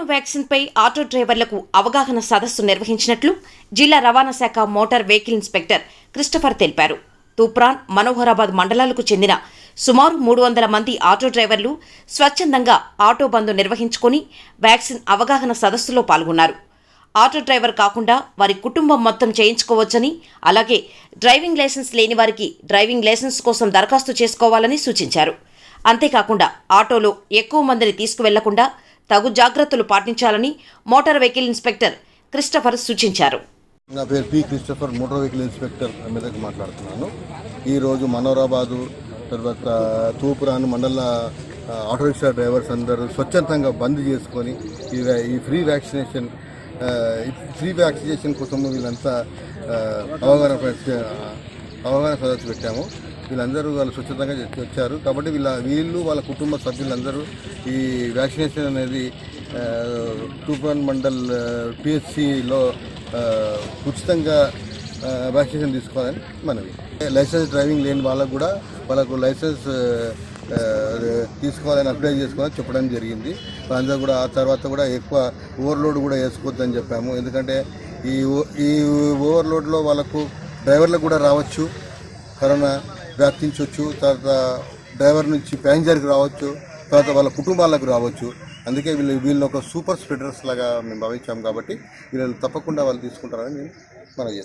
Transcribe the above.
vaccine పై auto డ్రైవర్లకు అవగాహన సదస్సు నిర్వహించినట్లు జిల్లా రవాణా శాఖ మోటార్ వెహికల్ ఇన్స్పెక్టర్ క్రిస్టఫర్ తెలిపారు తూప్రాన్ మనోహరాబాద్ మండలాలకు చెందిన సుమారు మూడు వందల మంది ఆటో డ్రైవర్లు స్వచ్ఛందంగా ఆటో బంద్ నిర్వహించుకుని వ్యాక్సిన్ అవగాహన సదస్సులో పాల్గొన్నారు ఆటో డ్రైవర్ కాకుండా వారి కుటుంబం మొత్తం చేయించుకోవచ్చని అలాగే డ్రైవింగ్ లైసెన్స్ లేని వారికి డ్రైవింగ్ లైసెన్స్ కోసం దరఖాస్తు చేసుకోవాలని సూచించారు అంతేకాకుండా ఆటోలో ఎక్కువ మందిని తీసుకువెళ్లకుండా తగు జాగ్రత్తలు పాటించాలని మోటార్ వెహికల్ ఇన్స్పెక్టర్ క్రిస్టఫర్ సూచించారు నా పేరు P Christopher motor vehicle inspector మీదకి మాట్లాడుతున్నాను ఈరోజు మనోరాబాదు తర్వాత తూపురాను మండల ఆ, ఆటో రిక్షా డ్రైవర్స్ అందరూ స్వచ్ఛందంగా బంద్ చేసుకొని ఈ వ్యా- ఈ ఫ్రీ వ్యాక్సినేషన్ ఆ, ఈ ఫ్రీ వ్యాక్సినేషన్ కోసం వీళ్ళంతా ఆ, అవగాహన ప్ర- అవగాహన సదస్సు పెట్టాము వీళ్ళందరూ వాళ్ళు స్వచ్ఛతంగా చేసి వచ్చారు కాబట్టి వీళ్ళ వీళ్ళు వాళ్ళ కుటుంబ సభ్యులందరూ ఈ వ్యాక్సినేషన్ అనేది ఆ, తూప్రాన్ మండల్ పిహెచ్సిలో ఉచితంగా ఆ, వ్యాక్సినేషన్ తీసుకోవాలని మనవి లైసెన్స్ డ్రైవింగ్ లేని వాళ్ళకు కూడా వాళ్ళకు లైసెన్స్ ఆ, తీసుకోవాలని అప్లై చేసుకోవాలని చెప్పడం జరిగింది వాళ్ళందరూ కూడా ఆ తర్వాత కూడా ఎక్కువ ఓవర్లోడ్ కూడా వేసుకోవద్దని చెప్పాము ఎందుకంటే ఈ ఓ- ఈ ఓవర్లోడ్లో వాళ్ళకు డ్రైవర్లకు కూడా రావచ్చు కరోనా వ్యాప్తించవచ్చు తర్వాత డ్రైవర్ నుంచి ప్యాసింజర్కి రావచ్చు తర్వాత వాళ్ళ కుటుంబాలకు రావచ్చు అందుకే వీళ్ళు వీళ్ళు ఒక సూపర్ స్ప్రెడర్స్ లాగా మేము భావించాం కాబట్టి వీళ్ళు తప్పకుండా వాళ్ళు తీసుకుంటారని మేము మనం